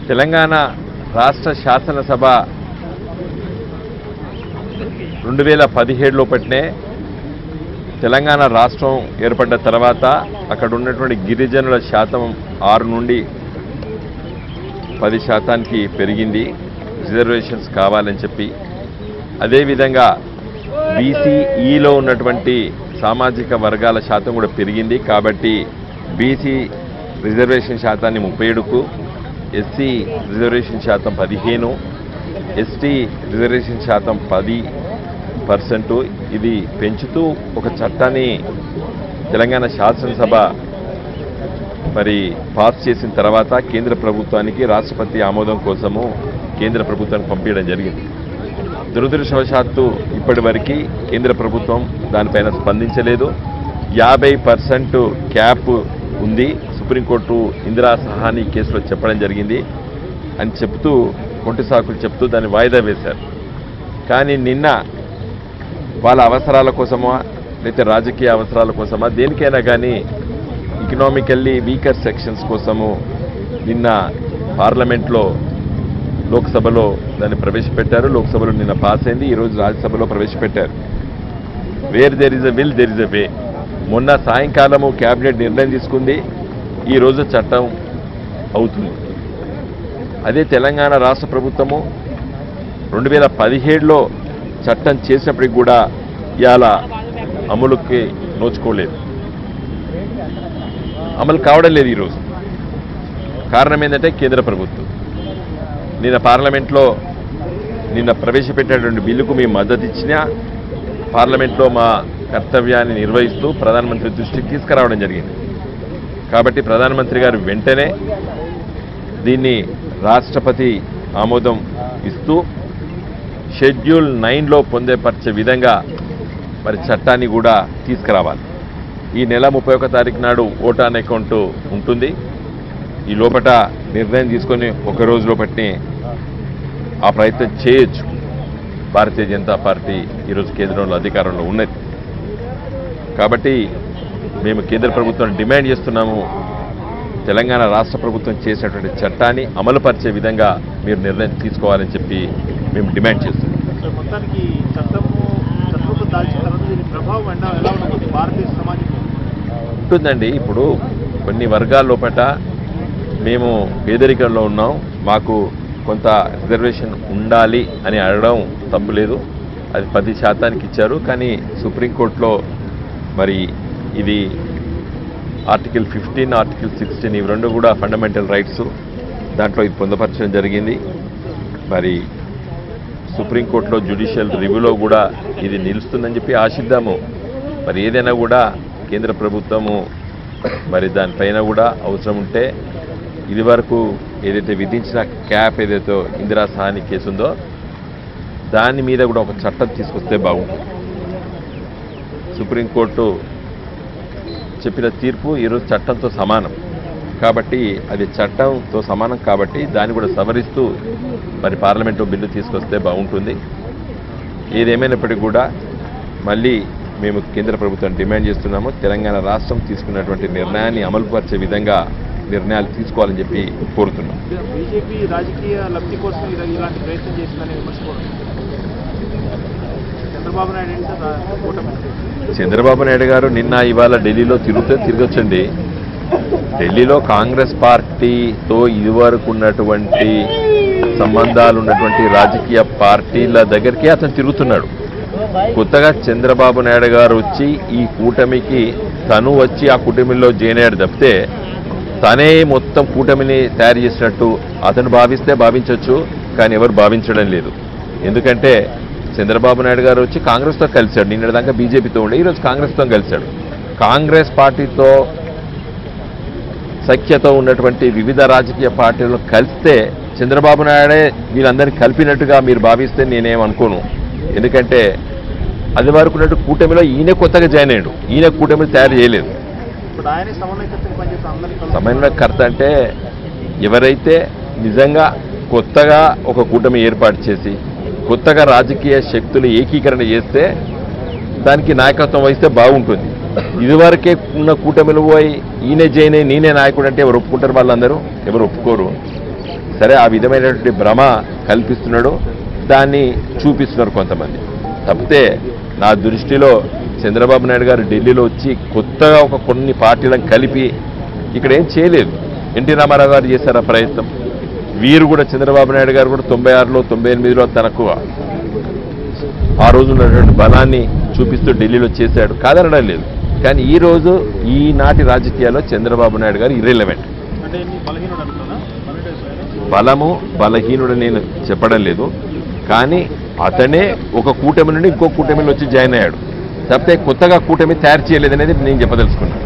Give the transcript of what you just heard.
తెలంగాణ రాష్ట్ర శాసనసభ రెండు వేల పదిహేడులో పట్టినే తెలంగాణ రాష్ట్రం ఏర్పడ్డ తర్వాత అక్కడ ఉన్నటువంటి గిరిజనుల శాతం ఆరు నుండి పది శాతానికి పెరిగింది రిజర్వేషన్స్ కావాలని చెప్పి అదేవిధంగా బీసీఈలో ఉన్నటువంటి సామాజిక వర్గాల శాతం కూడా పెరిగింది కాబట్టి బీసీ రిజర్వేషన్ శాతాన్ని ముప్పై ఏడుకు ఎస్సీ రిజర్వేషన్ శాతం పదిహేను ఎస్టీ రిజర్వేషన్ శాతం పది పర్సెంటు ఇది పెంచుతూ ఒక చట్టాన్ని తెలంగాణ శాసనసభ మరి పాస్ చేసిన తర్వాత కేంద్ర ప్రభుత్వానికి రాష్ట్రపతి ఆమోదం కోసము కేంద్ర ప్రభుత్వానికి పంపించడం జరిగింది దురదృష్టవశాత్తు ఇప్పటి వరకు కేంద్ర ప్రభుత్వం దానిపైన స్పందించలేదు యాభై పర్సెంట్ క్యాప్ ఉంది సుప్రీంకోర్టు ఇందిరా సహాని కేసులో చెప్పడం జరిగింది అని చెప్తూ కొంటి సాకులు చెప్తూ దాన్ని వాయిదా వేశారు కానీ నిన్న వాళ్ళ అవసరాల కోసమా లేకపోతే రాజకీయ అవసరాల కోసమా దేనికైనా కానీ ఎకనామికల్లీ వీకర్ సెక్షన్స్ కోసము నిన్న పార్లమెంట్లో లోక్సభలో దాన్ని ప్రవేశపెట్టారు లోక్సభలో నిన్న పాస్ అయింది ఈరోజు రాజ్యసభలో ప్రవేశపెట్టారు where there is a will there is a way మొన్న సాయంకాలము కేబినెట్ నిర్ణయం తీసుకుంది ఈరోజు చట్టం అవుతుంది అదే తెలంగాణ రాష్ట్ర ప్రభుత్వము రెండు వేల పదిహేడులో చట్టం చేసినప్పటికి కూడా ఇవాళ అమలుకి నోచుకోలేదు అమలు కావడం లేదు ఈరోజు కారణం ఏంటంటే కేంద్ర ప్రభుత్వం నిన్న పార్లమెంట్లో నిన్న ప్రవేశపెట్టినటువంటి బిల్లుకు మేము మద్దతు ఇచ్చినా పార్లమెంట్లో మా కర్తవ్యాన్ని నిర్వహిస్తూ ప్రధానమంత్రి దృష్టికి తీసుకురావడం జరిగింది కాబట్టి ప్రధానమంత్రి గారు వెంటనే దీన్ని రాష్ట్రపతి ఆమోదం ఇస్తూ షెడ్యూల్ నైన్లో పొందేపరిచే విధంగా మరి చట్టాన్ని కూడా తీసుకురావాలి ఈ నెల ముప్పై ఒక తారీఖు నాడు ఓటాన్ అకౌంట్ ఉంటుంది ఈ లోపట నిర్ణయం తీసుకొని ఒక రోజు లోపట్నే ఆ ప్రయత్నం చేయొచ్చు భారతీయ జనతా పార్టీ ఈరోజు కేంద్రంలో అధికారంలో ఉన్నది కాబట్టి మేము కేంద్ర ప్రభుత్వం డిమాండ్ చేస్తున్నాము తెలంగాణ రాష్ట్ర ప్రభుత్వం చేసినటువంటి చట్టాన్ని అమలుపరిచే విధంగా మీరు నిర్ణయం తీసుకోవాలని చెప్పి మేము డిమాండ్ చేస్తున్నాం సో మొత్తానికి చట్టము చట్టంలో దాల్చిన తర్వాత దీని ప్రభావం ఎండా ఎలా ఉండబోతుంది భారతీయ సమాజం ఉంటుందండి ఇప్పుడు కొన్ని వర్గాల లోపట మేము పేదరికంలో ఉన్నాం మాకు కొంత రిజర్వేషన్ ఉండాలి అని అడగడం తప్పు లేదు అది పది శాతానికి ఇచ్చారు కానీ సుప్రీంకోర్టులో మరి ఇది ఆర్టికల్ ఫిఫ్టీన్ ఆర్టికల్ సిక్స్టీన్ ఇవి రెండు కూడా ఫండమెంటల్ రైట్స్ దాంట్లో ఇది పొందపరచడం జరిగింది మరి సుప్రీంకోర్టులో జ్యుడిషియల్ రివ్యూలో కూడా ఇది నిలుస్తుందని చెప్పి ఆశిద్దాము మరి ఏదైనా కూడా కేంద్ర ప్రభుత్వము మరి దానిపైన కూడా అవసరం ఉంటే ఇది వరకు ఏదైతే విధించిన క్యాప్ ఏదైతే ఇందిరా సహాని కేసు ఉందో దాని మీద కూడా ఒక చట్టం తీసుకొస్తే బాగుంటుంది సుప్రీంకోర్టు చెప్పిన తీర్పు ఈరోజు చట్టంతో సమానం కాబట్టి అది చట్టంతో సమానం కాబట్టి దాన్ని కూడా సవరిస్తూ మరి పార్లమెంట్లో బిల్లు తీసుకొస్తే బాగుంటుంది ఏదేమైనప్పటికీ కూడా మళ్ళీ మేము కేంద్ర ప్రభుత్వం డిమాండ్ చేస్తున్నాము తెలంగాణ రాష్ట్రం తీసుకున్నటువంటి నిర్ణయాన్ని అమలుపరిచే విధంగా నిర్ణయాలు తీసుకోవాలని చెప్పి కోరుతున్నాం బీజేపీ రాజకీయ లబ్ధి కోసం ఇలా ఇలాంటి ప్రయత్నం చేసిందని విమర్శించుకోవడం చంద్రబాబు నాయుడు ఏంటి సార్ రా- కూటమి చంద్రబాబు నాయుడు గారు నిన్న ఇవాళ ఢిల్లీలో తిరుగుతే తిరగొచ్చండి ఢిల్లీలో కాంగ్రెస్ పార్టీతో ఇదివరకు ఉన్నటువంటి సంబంధాలు ఉన్నటువంటి రాజకీయ పార్టీల దగ్గరికి అతను తిరుగుతున్నాడు కొత్తగా చంద్రబాబు నాయుడు గారు వచ్చి ఈ కూటమికి తను వచ్చి ఆ కూటమిలో జాయిన్ అయ్యాడు తప్పితే తనే మొత్తం కూటమిని తయారు చేసినట్టు అతను భావిస్తే భావించవచ్చు కానీ ఎవరు భావించడం లేదు ఎందుకంటే చంద్రబాబు నాయుడు గారు వచ్చి కాంగ్రెస్తో కలిశాడు నిన్నటిదాకా బీజేపీతో ఉండే ఈరోజు కాంగ్రెస్తో కలిశాడు కాంగ్రెస్ పార్టీతో సఖ్యతో ఉన్నటువంటి వివిధ రాజకీయ పార్టీలను కలిస్తే చంద్రబాబు నాయుడే వీళ్ళందరినీ కలిపినట్టుగా మీరు భావిస్తే నేనేం అనుకోను ఎందుకంటే అది వరకు ఉన్నట్టు కూటమిలో ఈయన కొత్తగా జాయిన్ అయ్యాడు ఈయన కూటమిని తయారు చేయలేదు ఇప్పుడు ఆయనే సమన్వయకర్తగా పనిచేస్తే అందరికీ సమన్వయకర్త అంటే ఎవరైతే నిజంగా కొత్తగా ఒక కూటమి ఏర్పాటు చేసి కొత్తగా రాజకీయ శక్తులు ఏకీకరణ చేస్తే దానికి నాయకత్వం వహిస్తే బాగుంటుంది ఇదివరకే ఉన్న కూటమిలు పోయి ఈయనే జైన్ అయ్యి నేనే నాయకుడు అంటే ఎవరు ఒప్పుకుంటారు వాళ్ళందరూ ఎవరు ఒప్పుకోరు సరే ఆ విధమైనటువంటి భ్రమ కల్పిస్తున్నాడు దాన్ని చూపిస్తున్నారు కొంతమంది తప్పితే నా దృష్టిలో చంద్రబాబు నాయుడు గారు ఢిల్లీలో వచ్చి కొత్తగా ఒక కొన్ని పార్టీలను కలిపి ఇక్కడ ఏం చేయలేదు ఎన్టీ రామారావు గారు చేశారు ఆ ప్రయత్నం వీరు కూడా చంద్రబాబు నాయుడు గారు కూడా తొంభై ఆరులో తొంభై ఎనిమిదిలో తనకు ఆ రోజు ఉన్నటువంటి బలాన్ని చూపిస్తూ ఢిల్లీలో చేశాడు కాదనడం లేదు కానీ ఈ రోజు ఈనాటి రాజకీయాల్లో చంద్రబాబు నాయుడు గారు ఇర్రెలవెంట్ అంటే ఎన్ని బలహీనుడు అనుకున్నా వెంకటేశ్వర బలము బలహీనుడు నేను చెప్పడం లేదు కానీ అతనే ఒక కూటమి నుండి ఇంకో కూటమిలో వచ్చి జాయిన్ అయ్యాడు తప్పితే కొత్తగా కూటమి తయారు చేయలేదనేది నేను చెప్పదలుచుకున్నాను